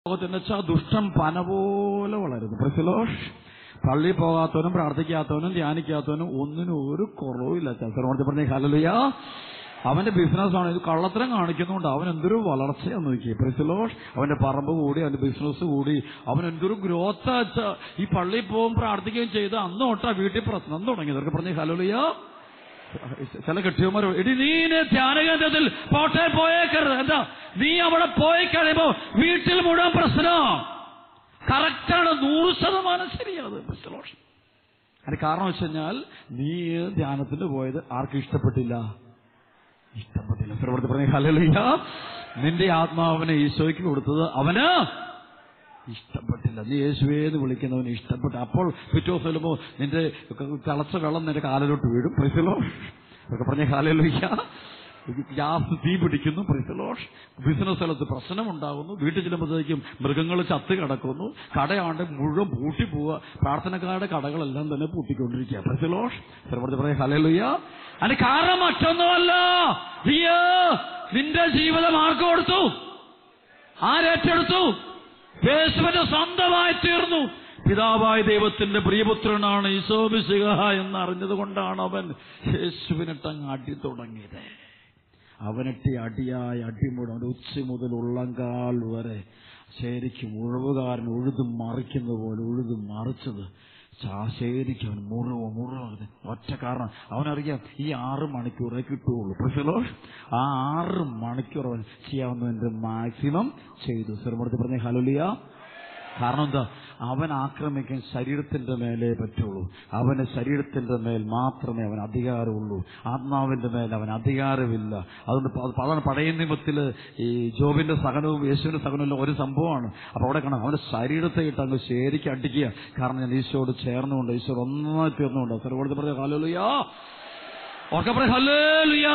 ലോകത്തെന്ന് വെച്ചാൽ ദുഷ്ടം പന പോലെ വളരുന്നു പ്രസിലോഷ് പള്ളി പോകാത്തവനും പ്രാർത്ഥിക്കാത്തവനും ധ്യാനിക്കാത്തവനും ഒന്നിനും ഒരു കുറവില്ല ചാസറോട് പറഞ്ഞ ഹലലിയ അവന്റെ ബിസിനസ്സാണ് ഇത് കള്ളത്തരം കാണിക്കുന്നുണ്ട് അവൻ എന്തൊരു വളർച്ചയാന്ന് നോക്കിയേ പ്രസിലോഷ് അവന്റെ പറമ്പ് കൂടി അവന്റെ ബിസിനസ് കൂടി അവൻ എന്തൊരു ഗ്രോത്ത് ഈ പള്ളിയിൽ പോകും പ്രാർത്ഥിക്കുകയും ചെയ്ത് അന്ന് തൊട്ടാ വീട്ടിൽ പ്രശ്നം തുടങ്ങി ഇതൊക്കെ പറഞ്ഞ ഹലോലിയ ചില കെട്ടിയന്മാരോ എടി നീ ഇനി ധ്യാനകേന്ദ്രത്തിൽ പോട്ടെ പോയേക്കരുത് എന്താ നീ അവിടെ പോയി കഴിയുമ്പോ വീട്ടിൽ മുഴുവൻ പ്രശ്നം കറക്റ്റാണ് നൂറ് ശതമാനം ശരിയാണ് പ്രശ്നോഷം അതിന് കാരണം വെച്ച് കഴിഞ്ഞാൽ നീ ധ്യാനത്തിന് പോയത് ആർക്കും ഇഷ്ടപ്പെട്ടില്ല ഇഷ്ടപ്പെട്ടില്ല സർവ്വത്തെ പറഞ്ഞ ഹലലിയ നിന്റെ ആത്മാവിനെ ഈശോയ്ക്ക് കൊടുത്തത് അവന് ഇഷ്ടപ്പെട്ടില്ല നീ യേശുവേന്ന് വിളിക്കുന്നവന് ഇഷ്ടപ്പെട്ടു അപ്പോൾ പിറ്റേ ദിവസം ചെല്ലുമ്പോൾ നിന്റെ തിളച്ച വെള്ളം നിന്റെ കാലിലോട്ട് വീഴും പ്രിസലോ അതൊക്കെ പറഞ്ഞ കാലിലോയ്ക്ക ഗ്യാസ് തീ പിടിക്കുന്നു പ്രിസലോഷ് ബിസിനസ് സ്ഥലത്ത് പ്രശ്നമുണ്ടാകുന്നു വീട്ടിൽ ചെല്ലുമ്പോഴത്തേക്കും മൃഗങ്ങൾ ചത്ത് കിടക്കുന്നു കടയാണ്ട് മുഴുവൻ പൂട്ടി പോവുക പ്രാർത്ഥനക്കാരുടെ കടകളെല്ലാം തന്നെ പൂട്ടിക്കൊണ്ടിരിക്കുക പ്രിസലോഷ് ചിലപ്പോൾ പറയാം ഹലലുയ്യ അതിന് കാരണം മറ്റൊന്നുമല്ല നീയ് നിന്റെ ജീവിതം ആർക്ക് കൊടുത്തു ആരേറ്റെടുത്തു യേശുവിന്റെ സ്വന്തമായി തീർന്നു പിതാവായ ദൈവത്തിന്റെ പ്രിയപുത്രനാണ് ഈശോബിശിക എന്ന് അറിഞ്ഞത് കൊണ്ടാണ് അവൻ യേശുവിനിട്ടങ്ങ് അടി തുടങ്ങിയത് അവനിട്ട് അടിയായ അടിമുടം അവന്റെ ഉച്ച മുതൽ ഉള്ളങ്കാൽ വരെ ശരിക്കും ഉഴവുകാരൻ ഉഴുതു മറിക്കുന്ന പോലെ ഉഴുതു മറിച്ചത് ശരിക്കും അവൻ മുറിവ് മുറിവ് ഒറ്റ കാരണം അവനറിയാം ഈ ആറ് മണിക്കൂറേ കിട്ടുകയുള്ളൂ പ്രസിലോ ആ ആറ് മണിക്കൂർ അവൻ ചെയ്യാവുന്നതിന്റെ മാക്സിമം ചെയ്തു സിറമടുത്ത് പറഞ്ഞ ഹലുലിയ കാരണം എന്താ അവൻ ആക്രമിക്കാൻ ശരീരത്തിന്റെ മേലേ പറ്റുള്ളൂ അവന് ശരീരത്തിന്റെ മേൽ മാത്രമേ അവൻ അധികാരമുള്ളൂ ആത്മാവിന്റെ മേൽ അവൻ അധികാരമില്ല അതുകൊണ്ട് പ- അതാണ് പഴയ നിയമത്തില് ഈ ജോബിന്റെ സഹനവും യേശുവിന്റെ സഹനവും എല്ലാം ഒരു സംഭവമാണ് അപ്പൊ അവിടെ കാണാം അവന്റെ ശരീരത്തെ ഇട്ട് അങ്ങ് ശരിക്കും അടിക്കുക കാരണം ഞാൻ ഈശോയോട് ചേർന്നുകൊണ്ട് ഈശോ ഒന്നായി തീർന്നുകൊണ്ട് സർവോടത്ത് പറഞ്ഞ ഹല്ലേലൂയാ ഓർക്കെ പറയാം ഹല്ലേലൂയാ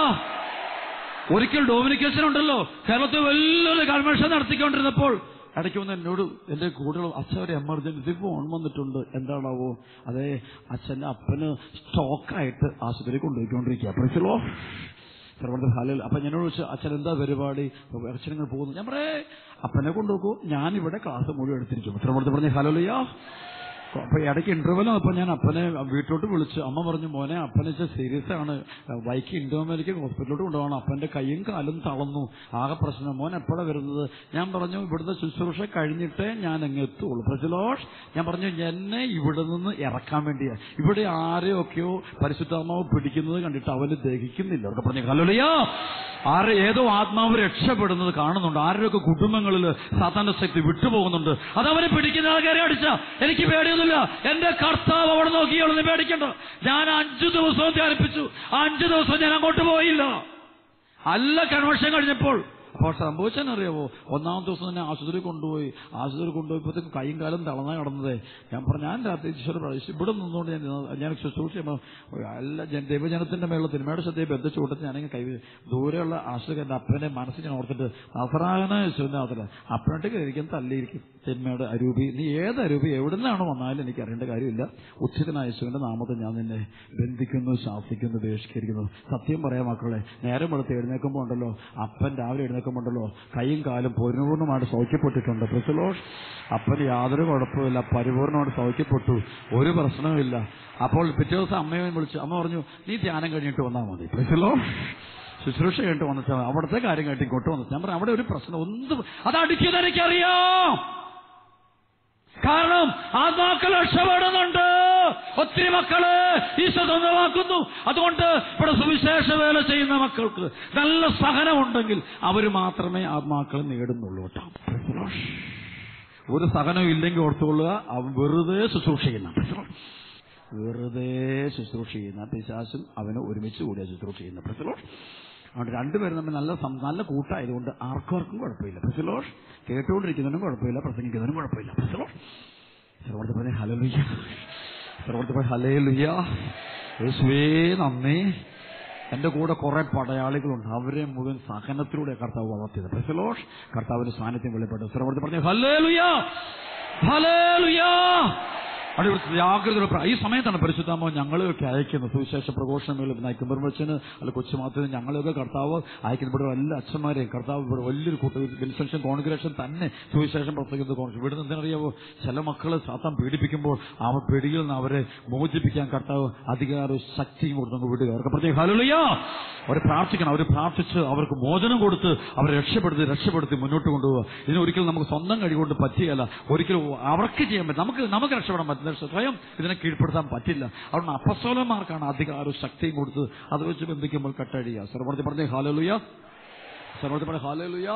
ഒരിക്കൽ ഡോമിനിക്കേഷൻ ഉണ്ടല്ലോ കേരളത്തിൽ വലിയൊരു കൺവെൻഷൻ നടത്തിക്കൊണ്ടിരുന്നപ്പോൾ ഇടയ്ക്ക് വന്ന് എന്നോട് എന്റെ കൂടെ അച്ഛൻ ഒരു എമർജൻസി ഫോൺ വന്നിട്ടുണ്ട് എന്താണാവോ അതെ അച്ഛന്റെ അപ്പന് സ്റ്റോക്കായിട്ട് ആശുപത്രി കൊണ്ടുപോയിക്കൊണ്ടിരിക്കുക പ്രസിലോ സർവ്വ ഹാലിൽ അപ്പൊ എന്നോട് ചോദിച്ചു അച്ഛൻ എന്താ പരിപാടി അച്ഛനങ്ങൾ പോകുന്നു ഞാൻ പറയേ അപ്പനെ കൊണ്ടുപോകൂ ഞാൻ ഇവിടെ ക്ലാസ് മുഴുവൻ എടുത്തിരിക്കും സർവ്വ പറഞ്ഞ ഹാലോലിയാ അപ്പൊ ഇടയ്ക്ക് ഇന്റർവെൽ അപ്പൊ ഞാൻ അപ്പനെ വീട്ടിലോട്ട് വിളിച്ചു അമ്മ പറഞ്ഞു മോനെ അപ്പനെ സീരിയസ് ആണ് ബൈക്ക് ഇന്റർവെലേക്ക് ഹോസ്പിറ്റലിലോട്ട് കൊണ്ടുപോകണം അപ്പന്റെ കൈയും കാലും തളർന്നു ആകെ പ്രശ്നം മോൻ എപ്പോഴാണ് വരുന്നത് ഞാൻ പറഞ്ഞു ഇവിടുത്തെ ശുശ്രൂഷ കഴിഞ്ഞിട്ടേ ഞാൻ അങ്ങ് എത്തുള്ളൂ പ്രജലോഷ് ഞാൻ പറഞ്ഞു എന്നെ ഇവിടെ നിന്ന് ഇറക്കാൻ വേണ്ടിയാ ഇവിടെ ആരെയൊക്കെയോ പരിശുദ്ധാത്മാവ് പിടിക്കുന്നത് കണ്ടിട്ട് അവന് ദഹിക്കുന്നില്ല അവർക്ക് പറഞ്ഞു കലോലിയാ ആരെ ഏതോ ആത്മാവ് രക്ഷപ്പെടുന്നത് കാണുന്നുണ്ട് ആരുടെയൊക്കെ കുടുംബങ്ങളിൽ സാത്താന്റെ ശക്തി വിട്ടുപോകുന്നുണ്ട് അതവനെ പിടിക്കുന്ന ആൾക്കാരെ അടിച്ച എനിക്ക് പേടിയൊന്നുമില്ല എന്റെ കർത്താവ് അവിടെ നോക്കിയോളൂ പേടിക്കണ്ട ഞാൻ അഞ്ചു ദിവസവും ധ്യാനിപ്പിച്ചു അഞ്ചു ദിവസവും ഞാൻ അങ്ങോട്ട് പോയില്ല അല്ല കൺവെൻഷൻ കഴിഞ്ഞപ്പോൾ അപ്പോൾ സംഭവിച്ചെന്നറിയാവോ ഒന്നാമത്തെ ദിവസം തന്നെ ആശുപത്രി കൊണ്ടുപോയി ആശുപത്രി കൊണ്ടുപോയപ്പോഴത്തേക്കും കൈയും കാലം തളർന്നാ കിടന്നതേ ഞാൻ പറഞ്ഞു ഞാൻ രാത്രി ഈശ്വര പ്രാവശ്യം ഇവിടെ നിന്നുകൊണ്ട് ഞാൻ ഇരുന്നത്. ഞാൻ ശുശ്രൂഷ ചെയ്യുമ്പോൾ എല്ലാ ജന- ദൈവജനത്തിന്റെ മേളിൽ തിന്മയുടെ ശ്രദ്ധയെ ബന്ധിച്ചു കൂട്ടത്തിൽ ഞാനിങ്ങനെ കൈ ദൂരെയുള്ള ആശ്രയം എന്റെ അപ്പനെ മനസ്സിൽ ഞാൻ ഓർത്തിട്ട് അസറാകന യേശുവിന്റെ അതിൽ അപ്പനായിട്ട് കഴിക്കും തല്ലിയിരിക്കും തിന്മയുടെ അരൂപി നീ ഏത് അരൂപി എവിടെ നിന്നാണ് വന്നാലും എനിക്ക് അറിയേണ്ട കാര്യമില്ല ഉച്ചിതനായ യേശുവിന്റെ നാമത്തിൽ ഞാൻ നിന്നെ ബന്ധിക്കുന്നു ശാസിക്കുന്നു ബഹിഷ്കരിക്കുന്നു സത്യം പറയാം മക്കളെ നേരം വെളുത്ത് എഴുന്നേൽക്കുമ്പോൾ ഉണ്ടല്ലോ അപ്പൻ രാവിലെ എഴുന്നേൽക്കുമ്പോൾ ഉണ്ടല്ലോ കൈയും കാലും പൂർണ്ണമായിട്ട് സൗഖ്യപ്പെട്ടിട്ടുണ്ട് പ്രസലോഷ് അപ്പന് യാതൊരു കുഴപ്പമില്ല പരിപൂർണമായിട്ട് സൗഖ്യപ്പെട്ടു ഒരു പ്രശ്നവുമില്ല അപ്പോൾ പിറ്റേ ദിവസം അമ്മയെ വിളിച്ചു അമ്മ പറഞ്ഞു നീ ധ്യാനം കഴിഞ്ഞിട്ട് വന്നാൽ മതി പ്രസലോ ശുശ്രൂഷ കഴിഞ്ഞിട്ട് വന്നിട്ട് അവിടുത്തെ കാര്യം കേട്ട് ഇങ്ങോട്ട് വന്നു ഞാൻ പറഞ്ഞു അവിടെ ഒരു പ്രശ്നം ഒന്നും അത് അടിക്കുന്നത് എനിക്കറിയാം കാരണം ആത്മാക്കൾ രക്ഷപ്പെടുന്നുണ്ട് ഒത്തിരി മക്കള് ഈശോ സ്വന്തമാക്കുന്നു അതുകൊണ്ട് ഇവിടെ സുവിശേഷ വേല ചെയ്യുന്ന മക്കൾക്ക് നല്ല സഹനമുണ്ടെങ്കിൽ അവർ മാത്രമേ ആത്മാക്കളെ നേടുന്നുള്ളൂ കേട്ടോ ഒരു സഹനം ഇല്ലെങ്കിൽ ഓർത്തുകൊള്ളുക അവൻ വെറുതെ ശുശ്രൂഷ ചെയ്യുന്ന വെറുതെ ശുശ്രൂഷ ചെയ്യുന്ന പിശാശും അവന് ഒരുമിച്ച് കൂടിയ ശുശ്രൂഷ ചെയ്യുന്ന പ്രസിലോഷ് അതുകൊണ്ട് രണ്ടുപേരും തമ്മിൽ നല്ല സം- നല്ല കൂട്ടായതുകൊണ്ട് ആർക്കും ആർക്കും കുഴപ്പമില്ല പ്രസിലോഷ് കേട്ടുകൊണ്ടിരിക്കുന്നതിനും കുഴപ്പമില്ല പ്രസംഗിക്കുന്നതിനും കുഴപ്പമില്ല പ്രസിലോഷ് സർവോടത്ത് പോലെ ഹലലുയ്യ സർവോടത്ത് പോലെ ഹലേ ലുയ്യ യേശുവേ നന്ദി എന്റെ കൂടെ കുറെ പടയാളികളുണ്ട് അവരെ മുഴുവൻ സഹനത്തിലൂടെ കർത്താവ് വളർത്തിയത് പ്രസലോഷ് കർത്താവിന്റെ സാന്നിധ്യം വെളിപ്പെട്ടു സർവോടത്ത് പറഞ്ഞു ഹലേ ലുയ്യ ഹലേ ലുയ്യ അവിടെ ഒരു ജാഗ്രത പ്ര- ഈ സമയത്താണ് പരിശുദ്ധാമോ ഞങ്ങളെയൊക്കെ അയക്കുന്നത് സുവിശേഷ പ്രഘോഷണങ്ങളിൽ നയിക്കുമ്പോഴത്തിന് അല്ല കൊച്ചുമാത്തിന് ഞങ്ങളെയൊക്കെ കർത്താവ് അയക്കുന്ന ഇവിടെ എല്ലാ അച്ഛന്മാരെയും കർത്താവ് ഇവിടെ വലിയൊരു കൂട്ടം വിൻസെൻഷൻ കോൺഗ്രേഷൻ തന്നെ സുവിശേഷം പ്രസംഗിക്കുന്നത് കോൺഗ്രസ് ഇവിടെ എന്തിനറിയാവോ ചില മക്കളെ സാത്താൻ പീഡിപ്പിക്കുമ്പോൾ ആ പേടിയിൽ നിന്ന് അവരെ മോചിപ്പിക്കാൻ കർത്താവ് അധികാര ശക്തിയും കൊടുത്തങ്ങ് വിടുക അവർക്ക് പ്രത്യേക ഹലുളിയാ അവർ പ്രാർത്ഥിക്കണം അവർ പ്രാർത്ഥിച്ച് അവർക്ക് മോചനം കൊടുത്ത് അവരെ രക്ഷപ്പെടുത്തി രക്ഷപ്പെടുത്തി മുന്നോട്ട് കൊണ്ടുപോകുക ഇതിന് ഒരിക്കലും നമുക്ക് സ്വന്തം കഴിവുകൊണ്ട് പറ്റുകയല്ല ഒരിക്കലും അവർക്ക് ചെയ്യാൻ പറ്റും നമുക്ക് നമുക്ക് രക്ഷപ്പെടാൻ പറ്റില്ല പക്ഷേ സ്വയം ഇതിനെ കീഴ്പ്പെടുത്താൻ പറ്റില്ല അതുകൊണ്ട് അപ്പസ്വലന്മാർക്കാണ് അധികാരവും ശക്തിയും കൊടുത്ത് അത് വെച്ച് ബന്ധിക്കുമ്പോൾ കട്ടഴിയുക സർവർത്തി പറഞ്ഞ ഹാലലുയ സർവർത്തി പറഞ്ഞ ഹാലലുയ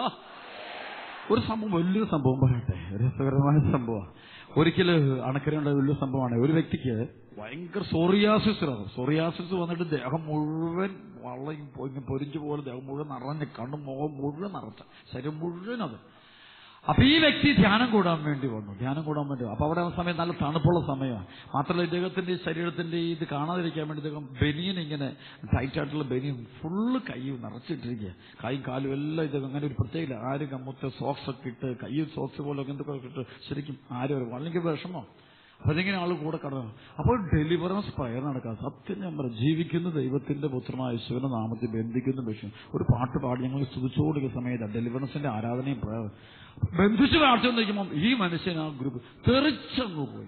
ഒരു സംഭവം വലിയൊരു സംഭവം പറയട്ടെ രസകരമായ സംഭവം ഒരിക്കല് അണക്കരയുടെ വലിയ സംഭവമാണ് ഒരു വ്യക്തിക്ക് ഭയങ്കര സോറിയാസിസ് സോറിയാസിസ് വന്നിട്ട് ദേഹം മുഴുവൻ വള്ളം പൊങ്ങി പൊരിഞ്ഞു പോലെ ദേഹം മുഴുവൻ നിറഞ്ഞ് കണ്ണും മുഖം മുഴുവൻ നിറച്ച ശരീരം മുഴുവൻ അത് അപ്പൊ ഈ വ്യക്തി ധ്യാനം കൂടാൻ വേണ്ടി വന്നു ധ്യാനം കൂടാൻ വേണ്ടി അപ്പൊ അവിടെ ആ സമയം നല്ല തണുപ്പുള്ള സമയമാണ് മാത്രമല്ല ഇദ്ദേഹത്തിന്റെ ഈ ശരീരത്തിന്റെ ഈ ഇത് കാണാതിരിക്കാൻ വേണ്ടി ഇദ്ദേഹം ബനിയൻ ഇങ്ങനെ ടൈറ്റ് ആയിട്ടുള്ള ബനിയൻ ഫുള്ള് കൈ നിറച്ചിട്ടിരിക്കുക കൈയും കാലും എല്ലാം ഇദ്ദേഹം അങ്ങനെ ഒരു പ്രത്യേക ആര് കമ്മത്തെ സോക്സ് ഒക്കെ ഇട്ട് കൈയും സോക്സ് പോലെ എന്തൊക്കെ ഇട്ട് ശരിക്കും ആരും ഒരു വളരെ വിഷമോ അപ്പൊ അതിങ്ങനെ ആൾ കൂടെ കടന്നു അപ്പോൾ ഡെലിവറൻസ് പ്രയർ നടക്കുക സത്യം ഞാൻ പറയാം ജീവിക്കുന്ന ദൈവത്തിന്റെ പുത്രനായ ശിവന നാമത്തിൽ ബന്ധിക്കുന്ന വിഷയം ഒരു പാട്ട് പാടി ഞങ്ങൾ സ്തുതിച്ചുകൊടുക്കുന്ന സമയത്ത് ഡെലിവറൻസിന്റെ ആരാധനയും പ്രയർ ബന്ധിച്ച് പ്രാർത്ഥിച്ചുകൊണ്ടിരിക്കുമ്പോൾ ഈ മനുഷ്യൻ ആ ഗ്രൂപ്പ് തെറിച്ചങ്ങ് പോയി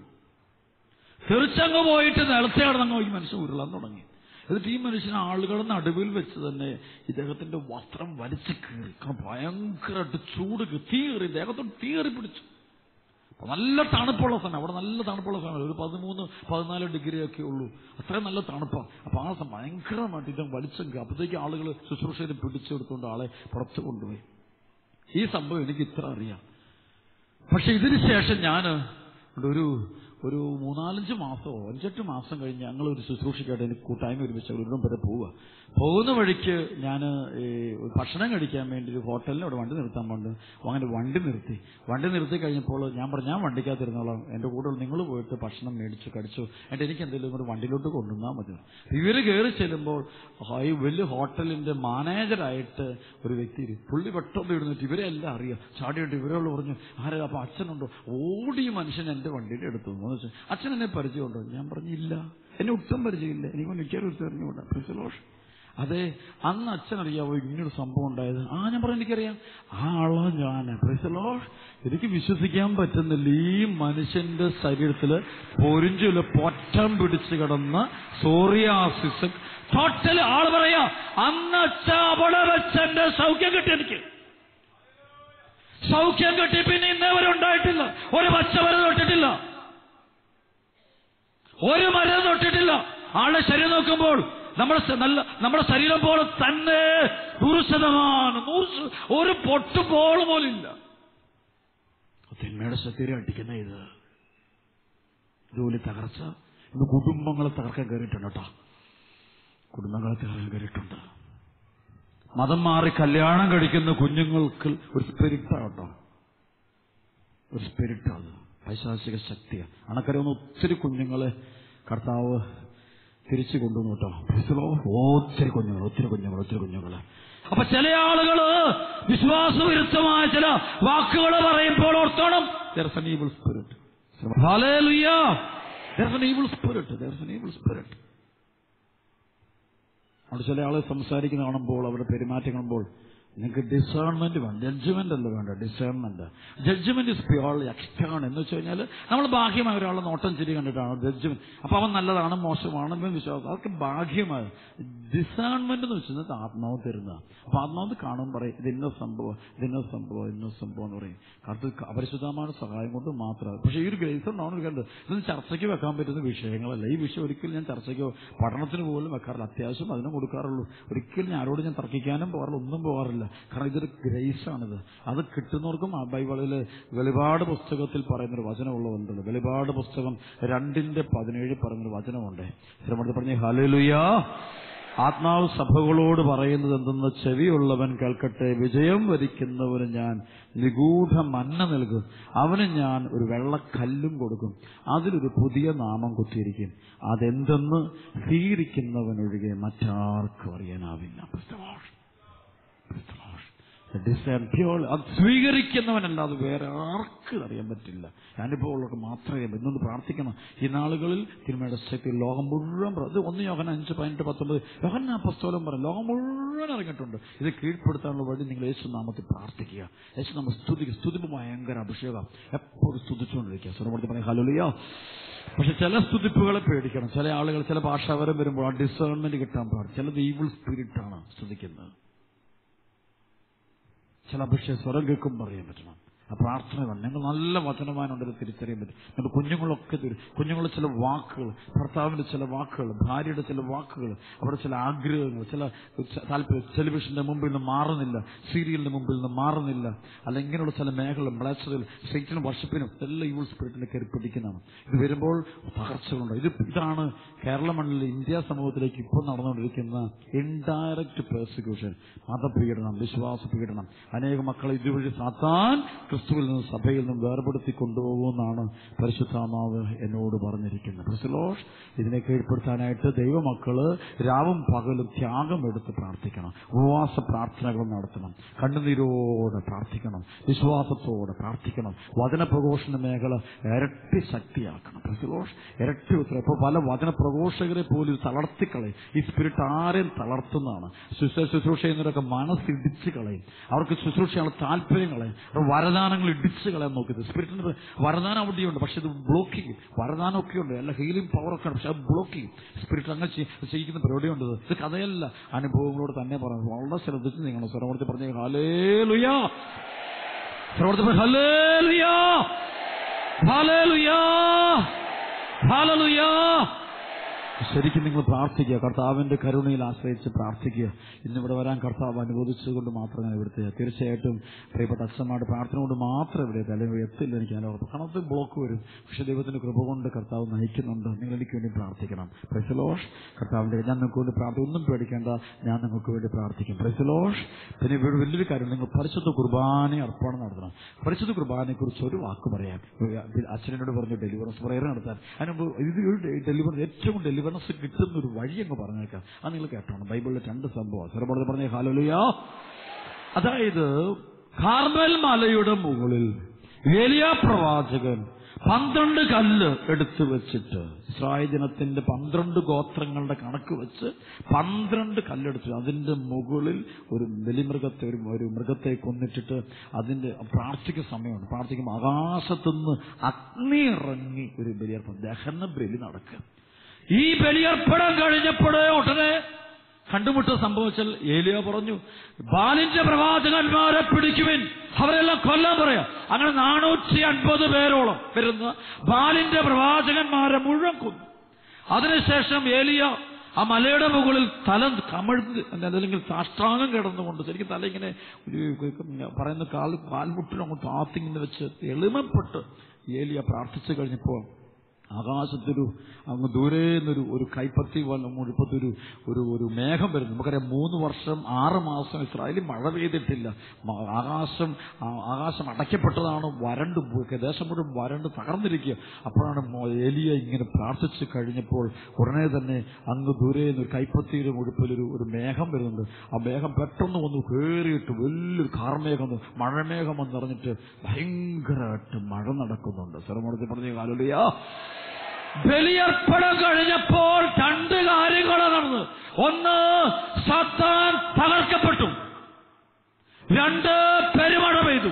തെറിച്ചങ്ങ് പോയിട്ട് നിലത്തെ കിടന്നങ്ങ് ഈ മനുഷ്യൻ ഉരുളാൻ തുടങ്ങി എന്നിട്ട് ഈ മനുഷ്യൻ ആളുകളുടെ നടുവിൽ വെച്ച് തന്നെ ഇദ്ദേഹത്തിന്റെ വസ്ത്രം വലിച്ചു കീറി കാരണം ഭയങ്കരമായിട്ട് ചൂട് കീറി, തീ കയറി ദേഹത്തോട് തീ കയറി പിടിച്ചു അപ്പൊ നല്ല തണുപ്പുള്ള സമയം അവിടെ നല്ല തണുപ്പുള്ള സമയം ഒരു പതിമൂന്ന് പതിനാല് ഡിഗ്രി ഒക്കെ ഉള്ളൂ അത്രയും നല്ല തണുപ്പാണ് അപ്പൊ ആ സമയം ഭയങ്കരമായിട്ട് ഇദ്ദേഹം വലിച്ചെങ്കിൽ അപ്പോഴത്തേക്ക് ആളുകൾ ശുശ്രൂഷയിൽ പിടിച്ചെടുത്തുകൊണ്ട് ആളെ പുറത്ത് കൊണ്ടുപോയി ഈ സംഭവം എനിക്ക് ഇത്ര അറിയാം പക്ഷെ ഇതിന് ശേഷം ഞാൻ ഒരു ഒരു മൂന്നാലഞ്ച് മാസമോ അഞ്ചെട്ട് മാസം കഴിഞ്ഞ് ഞങ്ങൾ ഒരു ശുശ്രൂഷയ്ക്കായിട്ട് എനിക്ക് കൂട്ടായ്മ ഒരുമിച്ച് ഒരിടം വരെ പോവുക പോകുന്ന വഴിക്ക് ഞാൻ ഭക്ഷണം കഴിക്കാൻ വേണ്ടി ഒരു ഹോട്ടലിൽ അവിടെ വണ്ടി നിർത്താൻ പോണ്ട് അങ്ങനെ വണ്ടി നിർത്തി വണ്ടി നിർത്തി കഴിഞ്ഞപ്പോൾ ഞാൻ പറഞ്ഞു ഞാൻ വണ്ടിക്കകത്തിരുന്നോളാം എന്റെ കൂടെ നിങ്ങൾ പോയിട്ട് ഭക്ഷണം മേടിച്ചു കടിച്ചു എന്നിട്ട് എനിക്ക് എന്തെങ്കിലും ഒരു വണ്ടിയിലോട്ട് കൊണ്ടുവന്നാൽ മതി ഇവര് കയറി ചെല്ലുമ്പോൾ ഈ വലിയ ഹോട്ടലിന്റെ മാനേജറായിട്ട് ഒരു വ്യക്തി ഇരു. പുള്ളി പെട്ടെന്ന് ഇരുന്നിട്ട് ഇവരെ എല്ലാം അറിയാം ചാടിയിട്ട് ഇവരോട് പറഞ്ഞു ആരാ അപ്പൊ അച്ഛനുണ്ടോ ഓടി ഈ മനുഷ്യൻ എന്റെ വണ്ടിയുടെ എടുത്തു എന്ന് വെച്ചാൽ അച്ഛൻ എന്നെ പരിചയമുണ്ടോ ഞാൻ പറഞ്ഞില്ല എന്നെ ഒട്ടും പരിചയമില്ല എനിക്ക് മിക്കവാറും ഒരു തെരഞ്ഞുകൂടാ പ്രിസലോഷ് അതെ അന്ന് അച്ഛൻ അറിയാവോ ഇങ്ങനൊരു സംഭവം ഉണ്ടായത് ആ ഞാൻ പറഞ്ഞു എനിക്കറിയാം ആ ആളാ ഞാൻ പ്രിസലോഷ് എനിക്ക് വിശ്വസിക്കാൻ പറ്റുന്നില്ല ഈ മനുഷ്യന്റെ ശരീരത്തില് പൊരിഞ്ചുല പൊറ്റം പിടിച്ച് കിടന്ന സോറിയാസിസ് ടോട്ടൽ ആള് പറയാ അന്ന് അച്ഛ അവിടെ വെച്ചെന്റെ സൗഖ്യം കിട്ടി എനിക്ക് സൗഖ്യം കിട്ടി പിന്നെ ഇന്നേവരെ ഉണ്ടായിട്ടില്ല ഒരു പച്ചമരം തൊട്ടിട്ടില്ല ഒരു മരം തൊട്ടിട്ടില്ല ആളുടെ ശരീരം നോക്കുമ്പോൾ നമ്മുടെ സ- നല്ല നമ്മുടെ ശരീരം പോലെ തന്നെ നൂറ് ശതമാനം നൂറ് ശത- ഒരു പൊട്ട് പോൾ പോലും ഇല്ല തിന്മയുടെ ശരീരം അടിക്കുന്ന ഇത് ജോലി തകർച്ച ഇന്ന് കുടുംബങ്ങളെ തകർക്കാൻ കയറിയിട്ടുണ്ട് കേട്ടോ കുടുംബങ്ങളെ തകർക്കാൻ കയറിയിട്ടുണ്ട് മതം മാറി കല്യാണം കഴിക്കുന്ന കുഞ്ഞുങ്ങൾക്ക് ഒരു സ്പിരിറ്റാണ് കേട്ടോ ഒരു സ്പിരിറ്റാണ് പൈശാചിക ശക്തിയാണ് അണക്കരവുന്ന ഒത്തിരി കുഞ്ഞുങ്ങളെ കർത്താവ് തിരിച്ചു കൊണ്ടുവന്നു കേട്ടോ ക്രിസ്തുവോ? ഒത്തിരി കുഞ്ഞുങ്ങൾ ഒത്തിരി കുഞ്ഞുങ്ങൾ ഒത്തിരി കുഞ്ഞുങ്ങൾ അപ്പൊ ചില ആളുകള് വിശ്വാസവിരുദ്ധമായ ചില വാക്കുകൾ പറയുമ്പോൾ ഓർത്തോണം There's an evil spirit. Hallelujah. There's an evil spirit. There's an evil spirit. അവിടെ ചില ആളെ സംസാരിക്കുന്ന കാണുമ്പോൾ അവരുടെ പെരുമാറ്റം കാണുമ്പോൾ നിങ്ങൾക്ക് ഡിസേൺമെന്റ് വേണം ജഡ്ജ്മെന്റ് അല്ല വേണ്ട discernment judgement is pure extern എന്ന് വെച്ച് കഴിഞ്ഞാൽ നമ്മൾ ബാഹ്യമായ ഒരാളെ നോട്ടം ചിരി കണ്ടിട്ടാണ് ജഡ്ജ്മെന്റ് അപ്പൊ അവൻ നല്ലതാണ് മോശമാണ് എന്ന് വിശ്വാസം അതൊക്കെ ബാഹ്യമായ ഡിസേൺമെന്റ് എന്ന് വെച്ചാൽ ആത്മാവ് തരുന്ന അപ്പൊ ആത്മാവ് കാണും പറയും ഇത് ഇന്ന സംഭവം ഇത് ഇന്ന സംഭവം ഇന്ന സംഭവം എന്ന് പറയും അത് അപരിശുദ്ധമായ സഹായം കൊണ്ട് മാത്രമാണ് പക്ഷേ ഈ ഒരു ഗ്രേസ് ഉണ്ടാവണം കണ്ടത് ഇതൊന്നും ചർച്ചയ്ക്ക് വെക്കാൻ പറ്റുന്ന വിഷയങ്ങളല്ല ഈ വിഷയം ഒരിക്കലും ഞാൻ ചർച്ചയ്ക്കോ പഠനത്തിന് പോലും വെക്കാറില്ല അത്യാവശ്യം അതിനും കൊടുക്കാറുള്ളൂ ഒരിക്കലും ഞാൻ ആരോട് ഞാൻ തർക്കിക്കാനും പോകാറില്ല ഒന്നും പോകാറില്ല കാരണം ഇതൊരു ഗ്രേസാണിത് അത് കിട്ടുന്നവർക്കും ആ ബൈബിളില് വെളിപാട് പുസ്തകത്തിൽ പറയുന്നൊരു വചനമുള്ളതുണ്ടല്ലോ വെളിപാട് പുസ്തകം രണ്ടിന്റെ പതിനേഴ് പറയുന്നൊരു വചനമുണ്ട് ശ്രമത്തിൽ പറഞ്ഞ ഹലലുയാ ആത്മാവ് സഭകളോട് പറയുന്നത് എന്തെന്ന് ചെവിയുള്ളവൻ കേൾക്കട്ടെ വിജയം വരിക്കുന്നവന് ഞാൻ നിഗൂഢ മന്ന നൽകും അവന് ഞാൻ ഒരു വെള്ളക്കല്ലും കൊടുക്കും അതിലൊരു പുതിയ നാമം കുത്തിയിരിക്കും അതെന്തെന്ന് സ്വീകരിക്കുന്നവനൊഴികെ മറ്റാർക്കും അറിയാനാവില്ല Praise the Lord. Praise the Lord. Design pure അത് സ്വീകരിക്കുന്നവനല്ലാതെ വേറെ ആർക്കും അറിയാൻ പറ്റില്ല അനുഭവമുള്ളവർക്ക് മാത്രമേ അറിയാൻ പറ്റൂ. ഇന്നൊന്ന് പ്രാർത്ഥിക്കണം ഈ നാളുകളിൽ തിരുമയുടെ ശക്തി ലോകം മുഴുവൻ പ്ര- ഇത് ഒന്ന് യോഹന അഞ്ച് പതിനെട്ട് പത്തൊമ്പത് യോഹന പുസ്തകം പറയും ലോകം മുഴുവൻ ഇറങ്ങിയിട്ടുണ്ട് ഇത് കീഴ്പ്പെടുത്താനുള്ള വഴി നിങ്ങൾ യേശു നാമത്തിൽ പ്രാർത്ഥിക്കുക യേശു നാമ സ്തുതിക്കുക സ്തുതിപ്പ് ഭയങ്കര അഭിഷേകം എപ്പോഴും സ്തുതിച്ചുകൊണ്ടിരിക്കുക സ്വരമൂർത്തി പറയാം ഹലോലിയോ പക്ഷെ ചില സ്തുതിപ്പുകളെ പേടിക്കണം ചില ആളുകൾ ചില ഭാഷാവരം വരുമ്പോൾ ആ ഡിസേൺമെന്റ് കിട്ടാൻ പാടില്ല ചിലത് ഈവിൾ സ്പിരിറ്റ് ആണ് സ്തുതിക്കുന്നത് ചില അഭിഷേക സ്വരം കേൾക്കുമ്പോൾ അറിയാൻ പറ്റണം ആ പ്രാർത്ഥന വേണം നിങ്ങൾ നല്ല വചനവാനുണ്ടെന്ന് തിരിച്ചറിയാൻ പറ്റും നിങ്ങളുടെ കുഞ്ഞുങ്ങളൊക്കെ തരും കുഞ്ഞുങ്ങളുടെ ചില വാക്കുകൾ ഭർത്താവിന്റെ ചില വാക്കുകൾ ഭാര്യയുടെ ചില വാക്കുകൾ അവിടെ ചില ആഗ്രഹങ്ങൾ ചില താല്പര്യം ടെലിവിഷന്റെ മുമ്പിൽ നിന്ന് മാറുന്നില്ല സീരിയലിന്റെ മുമ്പിൽ നിന്ന് മാറുന്നില്ല അല്ല ഇങ്ങനെയുള്ള ചില മേഖല ബ്ലാച്ചറിൽ സൈറ്റിനും വർഷപ്പിനും എല്ലാം യൂൾ സ്പിരിറ്റിനെ കയറി പിടിക്കുന്നതാണ് ഇത് വരുമ്പോൾ തകർച്ചകളുണ്ട് ഇത് ഇതാണ് കേരള മണ്ണിൽ ഇന്ത്യ സമൂഹത്തിലേക്ക് ഇപ്പോൾ നടന്നുകൊണ്ടിരിക്കുന്ന ഇൻഡയറക്റ്റ് പെർസിക്യൂഷൻ മതപീഡനം വിശ്വാസ പീഡനം അനേക മക്കളെ ഇതുവഴി സാത്താൻ ക്രിസ്തുവിൽ നിന്ന് സഭയിൽ നിന്ന് വേർപെടുത്തി കൊണ്ടുപോകുമെന്നാണ് പരിശുദ്ധാമാവ് എന്നോട് പറഞ്ഞിരിക്കുന്നത് ക്രിസ്തുലോഷ് ഇതിനെ കീഴ്പ്പെടുത്താനായിട്ട് ദൈവമക്കള് രാവും പകലും ത്യാഗം എടുത്ത് പ്രാർത്ഥിക്കണം ഉപവാസ പ്രാർത്ഥനകൾ നടത്തണം കണ്ണുനീരോടെ പ്രാർത്ഥിക്കണം വിശ്വാസത്തോടെ പ്രാർത്ഥിക്കണം വചന പ്രഘോഷണ മേഖല ഇരട്ടി ശക്തിയാക്കണം ക്രിസ്തുലോഷ് ഇരട്ടി ഉത്തരം ഇപ്പോൾ പല വചന പ്രഘോഷകരെ പോലും ഇത് തളർത്തിക്കളയും ഈ സ്പിരിറ്റ് ആരെയും തളർത്തുന്നതാണ് ശുശ്രൂഷ ശുശ്രൂഷ ചെയ്യുന്നവരൊക്കെ മനസ്സിടിച്ച് കളയും അവർക്ക് ശുശ്രൂഷയുള്ള താല്പര്യം കളയും അവർ വരദാനങ്ങൾ ഇടിച്ച് കളയാൻ നോക്കിയത് സ്പിരിറ്റിന് വരദാനം അവിടെയുണ്ട് പക്ഷെ ഇത് ബ്ലോക്ക് ചെയ്യും വരദാനമൊക്കെ ഉണ്ട് അല്ല ഹീലിംഗ് പവറൊക്കെ ഉണ്ട് പക്ഷെ അത് ബ്ലോക്ക് ചെയ്യും സ്പിരിറ്റ് അങ്ങനെ ചെയ്- ചെയ്യിക്കുന്ന പരിപാടിയുണ്ട് ഇത്. ഇത് കഥയല്ല അനുഭവങ്ങളോട് തന്നെ പറയുന്നത് വളരെ ശ്രദ്ധിച്ച് നിങ്ങൾ സ്വരമൂർത്തി പറഞ്ഞ ഹലേ ലുയാ സ്വരമൂർത്തി പറഞ്ഞ ഹലേ ലുയാ ഹലേ ലുയാ ഹലലുയാ ശരിക്കും നിങ്ങൾ പ്രാർത്ഥിക്കുക കർത്താവിന്റെ കരുണയിൽ ആശ്രയിച്ച് പ്രാർത്ഥിക്കുക ഇന്നിവിടെ വരാൻ കർത്താവ് അനുവദിച്ചതുകൊണ്ട് മാത്രം ഞാൻ ഇവിടുത്തെ തീർച്ചയായിട്ടും പ്രിയപ്പെട്ട അച്ഛന്മാരുടെ പ്രാർത്ഥന കൊണ്ട് മാത്രം ഇവിടെ അല്ലെങ്കിൽ എത്തില്ല എനിക്ക് ഞാൻ ഉറപ്പ് കണത്ത് ബ്ലോക്ക് വരും പക്ഷെ ദൈവത്തിന്റെ കൃപ കൊണ്ട് കർത്താവ് നയിക്കുന്നുണ്ട് നിങ്ങൾ എനിക്ക് വേണ്ടി പ്രാർത്ഥിക്കണം പ്രൈസലോഷ് കർത്താവിന്റെ ഞാൻ നിങ്ങൾക്ക് വേണ്ടി പ്രാർത്ഥിക്കും ഒന്നും പേടിക്കേണ്ട ഞാൻ നിങ്ങൾക്ക് വേണ്ടി പ്രാർത്ഥിക്കും പ്രൈസലോഷ് പിന്നെ ഇവിടെ വലിയൊരു കാര്യം നിങ്ങൾ പരിശുദ്ധ കുർബാന അർപ്പണം നടത്തണം പരിശുദ്ധ കുർബാനയെ കുറിച്ച് ഒരു വാക്ക് പറയാം അച്ഛനോട് പറഞ്ഞു ഡെലിവറൻസ് പ്രയർ നടത്താൻ അതിനുമ്പ് ഇത് ഡെലിവർ ഏറ്റവും ഡെലിവറൻസ് കിട്ടുന്ന ഒരു വഴി അങ്ങ് പറഞ്ഞേക്കാം അത് നിങ്ങൾ കേട്ടോണം ബൈബിളിലെ രണ്ട് സംഭവം ചെറുപടത്ത് പറഞ്ഞ ഹാലോലിയ അതായത് കാർമൽ മലയുടെ മുകളിൽ ഏലിയ പ്രവാചകൻ പന്ത്രണ്ട് കല്ല് എടുത്തു വെച്ചിട്ട് ഇസ്രായേൽ ജനത്തിന്റെ പന്ത്രണ്ട് ഗോത്രങ്ങളുടെ കണക്ക് വെച്ച് പന്ത്രണ്ട് കല്ലെടുത്തു അതിന്റെ മുകളിൽ ഒരു ബലിമൃഗത്തെ ഒരു ഒരു മൃഗത്തെ കൊന്നിട്ടിട്ട് അതിന്റെ പ്രാർത്ഥിക്കുന്ന സമയമുണ്ട് പ്രാർത്ഥിക്കുമ്പോൾ ആകാശത്തുനിന്ന് അഗ്നി ഇറങ്ങി ഒരു ബലിയർപ്പണം ദഹന ബലി നടക്കുക ഈ ബലിയർപ്പണം കഴിഞ്ഞപ്പോഴേ ഉടനെ കണ്ടുമുട്ട സംഭവിച്ചാൽ ഏലിയ പറഞ്ഞു ബാലിന്റെ പ്രവാചകന്മാരെ പിടിക്കുവിൻ അവരെല്ലാം കൊല്ലാൻ പറയാം അങ്ങനെ നാനൂറ്റി അൻപത് പേരോളം വരുന്ന ബാലിന്റെ പ്രവാചകന്മാരെ മുഴുവൻ കൊന്നു അതിനുശേഷം ഏലിയ ആ മലയുടെ മുകളിൽ തല കമഴ്ന്ന് അല്ലെങ്കിൽ സാഷ്ടാംഗം കിടന്നുകൊണ്ട് ശരിക്കും തല ഇങ്ങനെ ഒരു പറയുന്ന കാൽ കാൽമുട്ടിലും അങ്ങോട്ട് ആത്തിങ്ങനെ വെച്ച് എളിമപ്പെട്ട് ഏലിയ പ്രാർത്ഥിച്ചു കഴിഞ്ഞപ്പോൾ ആകാശത്തൊരു അങ്ങ് ദൂരെ നിന്നൊരു ഒരു കൈപ്പത്തി പോലെ മുഴുപ്പത്തൊരു ഒരു ഒരു മേഘം വരുന്നു നമുക്കറിയാം മൂന്ന് വർഷം ആറ് മാസം ഇസ്രായേലിൽ മഴ പെയ്തിട്ടില്ല മ- ആകാശം ആ- ആകാശം അടയ്ക്കപ്പെട്ടതാണ് വരണ്ട് പോയി ദേശം മുഴുവൻ വരണ്ട് തകർന്നിരിക്കുക അപ്പോഴാണ് മോ- ഏലിയ ഇങ്ങനെ പ്രാർത്ഥിച്ചു കഴിഞ്ഞപ്പോൾ ഉടനെ തന്നെ അങ്ങ് ദൂരെ നിന്നൊരു കൈപ്പത്തിയുടെ മുഴുപ്പിലൊരു ഒരു മേഘം വരുന്നുണ്ട് ആ മേഘം പെട്ടെന്ന് വന്ന് കയറിയിട്ട് വലിയൊരു കാർമേഘം വന്ന് മഴമേഘം വന്നിറങ്ങിട്ട് ഭയങ്കരമായിട്ട് മഴ നടക്കുന്നുണ്ട് സ്വരമൂർത്തി പറഞ്ഞ കാലുലിയാ ബലിയർപ്പണം കഴിഞ്ഞപ്പോൾ രണ്ട് കാര്യങ്ങൾ നടന്നു ഒന്ന് സത്താൻ തകർക്കപ്പെട്ടു രണ്ട് പെരുമഴ പെയ്തു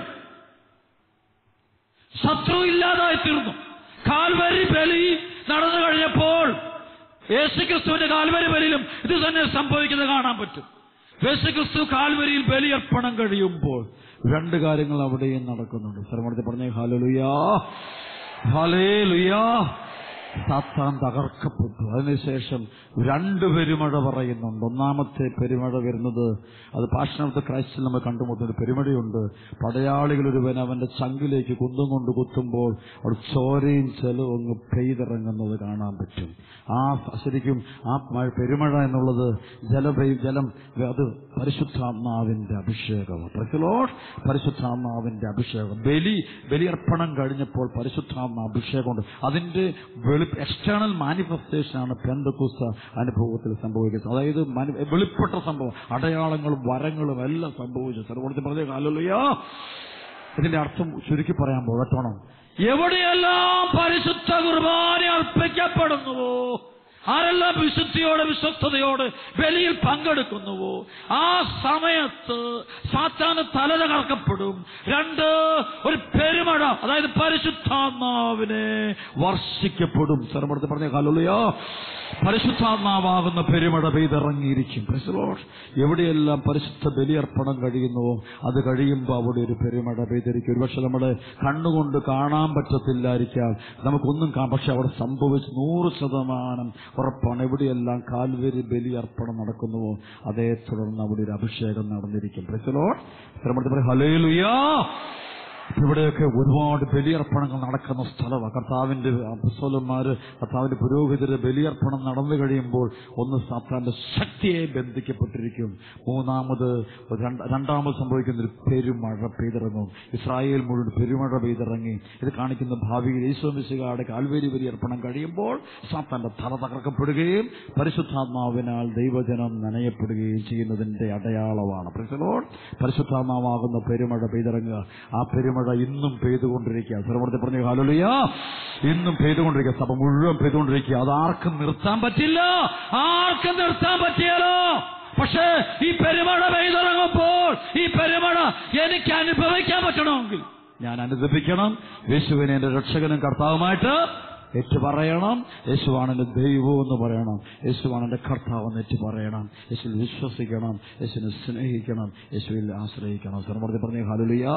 ശത്രു ഇല്ലാതായി തീർന്നു കാൽവരി ബലി നടന്നു കഴിഞ്ഞപ്പോൾ യേശുക്രിസ്തുവിന്റെ കാൽവരി ബലിയിലും ഇത് തന്നെ സംഭവിക്കുന്നത് കാണാൻ പറ്റും യേശുക്രിസ്തു കാൽവരിയിൽ ബലിയർപ്പണം കഴിയുമ്പോൾ രണ്ട് കാര്യങ്ങൾ അവിടെയും നടക്കുന്നുണ്ട് സർമണത്തിൽ പറഞ്ഞ ഹാലലുയാ ഹാലേ ലുയാ സാത്താൻ തകർക്കപ്പെട്ടു അതിനുശേഷം രണ്ട് പെരുമഴ പറയുന്നുണ്ട് ഒന്നാമത്തെ പെരുമഴ വരുന്നത് അത് പാഷനത്തെ ക്രൈസ്റ്റിൽ നമ്മൾ കണ്ടുമുട്ടുന്ന ഒരു പെരുമഴയുണ്ട് പടയാളികൾ ഒരുവൻ അവന്റെ ചങ്കിലേക്ക് കുന്തം കൊണ്ട് കുത്തുമ്പോൾ അവിടെ ചോരയും ചെലവും അങ്ങ് പെയ്തിറങ്ങുന്നത് കാണാൻ പറ്റും ആ ശരിക്കും ആ മഴ പെരുമഴ എന്നുള്ളത് ജലപെയ് ജലം അത് പരിശുദ്ധാത്മാവിന്റെ അഭിഷേകമാണ് പ്രസിലോട്ട് പരിശുദ്ധാത്മാവിന്റെ അഭിഷേകം ബലി ബലിയർപ്പണം കഴിഞ്ഞപ്പോൾ പരിശുദ്ധാത്മ അഭിഷേകമുണ്ട് അതിന്റെ വെളി വെളി എക്സ്റ്റേണൽ മാനിഫെസ്റ്റേഷൻ ആണ് പെന്തക്കുസ്ത അനുഭവത്തിൽ സംഭവിക്കുന്നത് അതായത് മനി- വെളിപ്പെട്ട സംഭവം അടയാളങ്ങളും വരങ്ങളും എല്ലാം സംഭവിച്ചു സർവോടത്തിൽ പറഞ്ഞ കാലല്ലയോ ഇതിന്റെ അർത്ഥം ചുരുക്കി പറയാൻ പോകട്ടോണം എവിടെയെല്ലാം പരിശുദ്ധ കുർബാന അർപ്പിക്കപ്പെടുന്നുവോ ആരെല്ലാം വിശുദ്ധിയോടെ വിശ്വസ്തയോടെ ബലിയിൽ പങ്കെടുക്കുന്നുവോ ആ സമയത്ത് സാത്താന് തല തകർക്കപ്പെടും രണ്ട് ഒരു പെരുമഴ അതായത് പരിശുദ്ധാത്മാവിനെ വർഷിക്കപ്പെടും സർവടത്ത് പറഞ്ഞ കാലുള്ളയോ പരിശുദ്ധാത്മാവാകുന്ന പെരുമഴ പെയ്തിറങ്ങിയിരിക്കും Praise the Lord. എവിടെയെല്ലാം പരിശുദ്ധ ബലിയർപ്പണം കഴിയുന്നുവോ അത് കഴിയുമ്പോൾ അവിടെ ഒരു പെരുമഴ പെയ്തിരിക്കും ഒരുപക്ഷെ നമ്മുടെ കണ്ണുകൊണ്ട് കാണാൻ പറ്റത്തില്ലായിരിക്കാം നമുക്കൊന്നും കാണാം പക്ഷെ അവിടെ സംഭവിച്ച് നൂറ് ശതമാനം ഉറപ്പാണ് എവിടെയെല്ലാം കാൽവരി ബലിയർപ്പണം നടക്കുന്നുവോ അതേ തുടർന്ന് അവിടെ ഒരു അഭിഷേകം നടന്നിരിക്കും പ്രസലോ ഹലേലുയാ ഇവിടെയൊക്കെ ഒരുപാട് ബലിയർപ്പണങ്ങൾ നടക്കുന്ന സ്ഥലമാണ് കർത്താവിന്റെ അപ്പസ്വലന്മാര് കർത്താവിന്റെ പുരോഹിതര് ബലിയർപ്പണം നടന്നു കഴിയുമ്പോൾ ഒന്ന് സാത്താന്റെ ശക്തിയെ ബന്ധിക്കപ്പെട്ടിരിക്കും മൂന്നാമത് രണ്ട്- രണ്ടാമത് സംഭവിക്കുന്ന ഒരു പെരുമഴ പെയ്തിറങ്ങും ഇസ്രായേൽ മുഴുവൻ പെരുമഴ പെയ്തിറങ്ങി ഇത് കാണിക്കുന്ന ഭാവിയിൽ ഈശോമിശികായുടെ കാൽവേരി ബലിയർപ്പണം കഴിയുമ്പോൾ സാത്താന്റെ തല തകർക്കപ്പെടുകയും പരിശുദ്ധാത്മാവിനാൽ ദൈവജനം നനയപ്പെടുകയും ചെയ്യുന്നതിന്റെ അടയാളമാണ് പ്രസലോൺ പരിശുദ്ധാത്മാവാകുന്ന പെരുമഴ പെയ്തിറങ്ങുക ആ പെരുമഴ ഇന്നും പെയ്തുകൊണ്ടിരിക്കുക സർവ്വത്തെ പറഞ്ഞ കാലുളിയ ഇന്നും പെയ്തുകൊണ്ടിരിക്കുക സഭ മുഴുവൻ പെയ്തുകൊണ്ടിരിക്കുക അത് ആർക്കും നിർത്താൻ പറ്റില്ല ആർക്കും നിർത്താൻ പറ്റിയാലോ പക്ഷേ ഈ പെരുമഴ പെയ്തിറങ്ങുമ്പോൾ ഈ പെരുമഴ എനിക്ക് അനുഭവിക്കാൻ പറ്റണമെങ്കിൽ ഞാൻ അനുദപിക്കണം യേശുവിനെ എന്റെ രക്ഷകനും കർത്താവുമായിട്ട് ഏറ്റു പറയണം യേശുവാണ് എന്റെ ദൈവം എന്ന് പറയണം യേശുവാണ് എന്റെ കർത്താവ് എന്ന് ഏറ്റു പറയണം യേശുവിൽ വിശ്വസിക്കണം യേശുവിനെ സ്നേഹിക്കണം യേശുവിൽ ആശ്രയിക്കണം സർമ്മർദ്ദി പറഞ്ഞ ഹാലുലിയ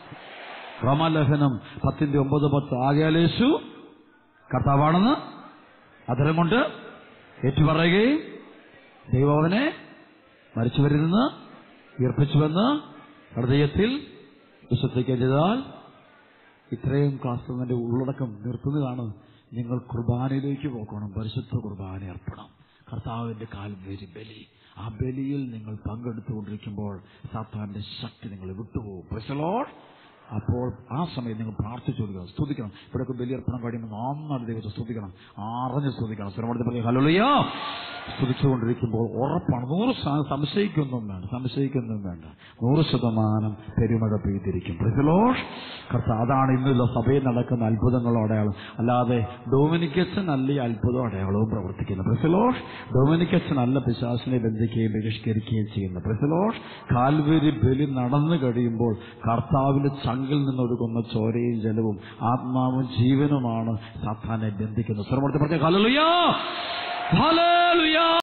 റമലഹനം പത്തിന്റെ ഒമ്പത് പത്ത് ആകയാൽ യേശു കർത്താവാണെന്ന് അതരം കൊണ്ട് ഏറ്റുപറയുകയും ദൈവം അവനെ മരിച്ചവരിൽ നിന്ന് ഉയർപ്പിച്ചുവെന്ന് ഹൃദയത്തിൽ വിശ്വസിക്കുകയും ചെയ്താൽ ഇത്രയും ക്ലാസ് എന്റെ ഉള്ളടക്കം നിർത്തുന്നതാണ് നിങ്ങൾ കുർബാനയിലേക്ക് പോകണം പരിശുദ്ധ കുർബാന അർപ്പണം കർത്താവിന്റെ കാൽവേരി ബലി ആ ബലിയിൽ നിങ്ങൾ പങ്കെടുത്തുകൊണ്ടിരിക്കുമ്പോൾ സാത്താന്റെ ശക്തി നിങ്ങൾ വിട്ടുപോകും Praise the Lord. അപ്പോൾ ആ സമയം നിങ്ങൾ പ്രാർത്ഥിച്ചു കൊടുക്കുക സ്തുതിക്കണം ഇവിടെയൊക്കെ ബലിയർപ്പണം കഴിയുമ്പോൾ നന്നായിട്ട് ദൈവത്തെ സ്തുതിക്കണം അറിഞ്ഞ് സ്തുതിക്കണം സ്ഥിരമായിട്ട് പറഞ്ഞ ഹലോളിയോ സ്തുതിച്ചുകൊണ്ടിരിക്കുമ്പോൾ ഉറപ്പാണ് നൂറ് ശതമാനം സംശയിക്കൊന്നും വേണ്ട സംശയിക്കൊന്നും വേണ്ട നൂറ് ശതമാനം പെരുമഴ പെയ്തിരിക്കും പ്രതിലോഷ് കർത്ത അതാണ് ഇന്നുള്ള സഭയിൽ നടക്കുന്ന അത്ഭുതങ്ങളും അടയാളം അല്ലാതെ ഡൊമിനിക്കച്ചൻ അല്ല ഈ അത്ഭുതവും അടയാളവും പ്രവർത്തിക്കുന്നത് പ്രതിലോഷ് ഡൊമിനിക്കച്ചൻ അല്ല പിശാസിനെ ബന്ധിക്കുകയും ബഹിഷ്കരിക്കുകയും ചെയ്യുന്നത് പ്രതിലോഷ് കാൽവരി ബലി നടന്നു കഴിയുമ്പോൾ കർത്താവിന്റെ ചങ്കിൽ നിന്നൊഴുകുന്ന ചോരയും ജലവും ആത്മാവും ജീവനുമാണ് സാത്താനെ ബന്ധിക്കുന്നത് ശ്രമത്തിൽ പറഞ്ഞ ഹല്ലേലൂയ ഹല്ലേലൂയ